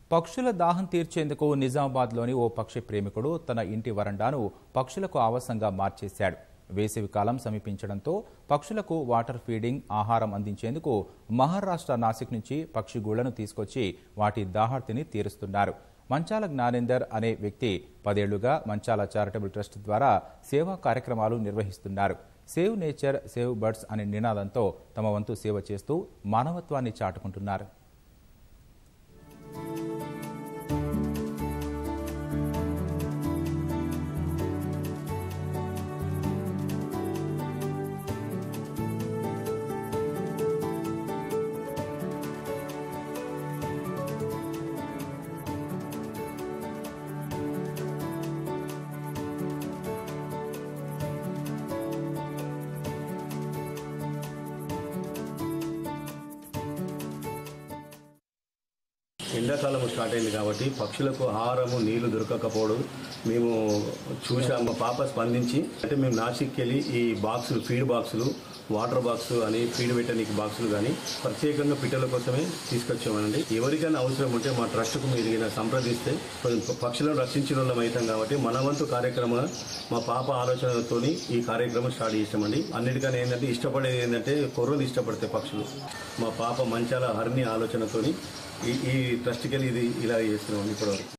పక్షుల దాహం తీర్చేందుకు నిజామాబాద్లోని ఓ పక్షి ప్రేమికుడు తన ఇంటి వరండాను పక్షులకు ఆవాసంగా మార్చేశాడు వేసవి కాలం సమీపించడంతో పక్షులకు వాటర్ ఫీడింగ్ ఆహారం అందించేందుకు మహారాష్ట్ర నాసిక్ నుంచి పక్షి గూళ్లను తీసుకొచ్చి వాటి దాహార్తిని తీరుస్తున్నారు మంచాల జ్ఞానేందర్ అనే వ్యక్తి పదేళ్లుగా మంచాల చారిటబుల్ ట్రస్ట్ ద్వారా సేవా కార్యక్రమాలు నిర్వహిస్తున్నారు సేవ్ నేచర్ సేవ్ బర్డ్స్ అనే నినాదంతో తమ వంతు సేవ చేస్తూ మానవత్వాన్ని చాటుకుంటున్నారు ఎండాకాలం స్టార్ట్ అయింది కాబట్టి పక్షులకు ఆహారము నీళ్లు దొరకకపోవడం మేము చూసాము మా పాప స్పందించి అంటే మేము నాసిక్కి వెళ్ళి ఈ బాక్సులు ఫీడ్ బాక్సులు వాటర్ బాక్స్ అని ఫీడ్ పెట్టడానికి బాక్సులు కానీ ప్రత్యేకంగా పిట్టల కోసమే తీసుకొచ్చామనండి ఎవరికైనా అవసరం ఉంటే మా ట్రస్ట్కు మీరు ఈయన సంప్రదిస్తే కొంచెం పక్షులను రక్షించిన వాళ్ళం అవుతాం కాబట్టి మన వంతు కార్యక్రమం మా పాప ఆలోచనతో ఈ కార్యక్రమం స్టార్ట్ చేసామండి అన్నిటికన్నా ఏంటంటే ఇష్టపడేది ఏంటంటే కొర్రలు ఇష్టపడతాయి పక్షులు మా పాప మంచాల హరిని ఆలోచనతోని ఈ ఈ ట్రస్ట్కి వెళ్ళి ఇది ఇలా చేస్తున్నాం ఇప్పటివరకు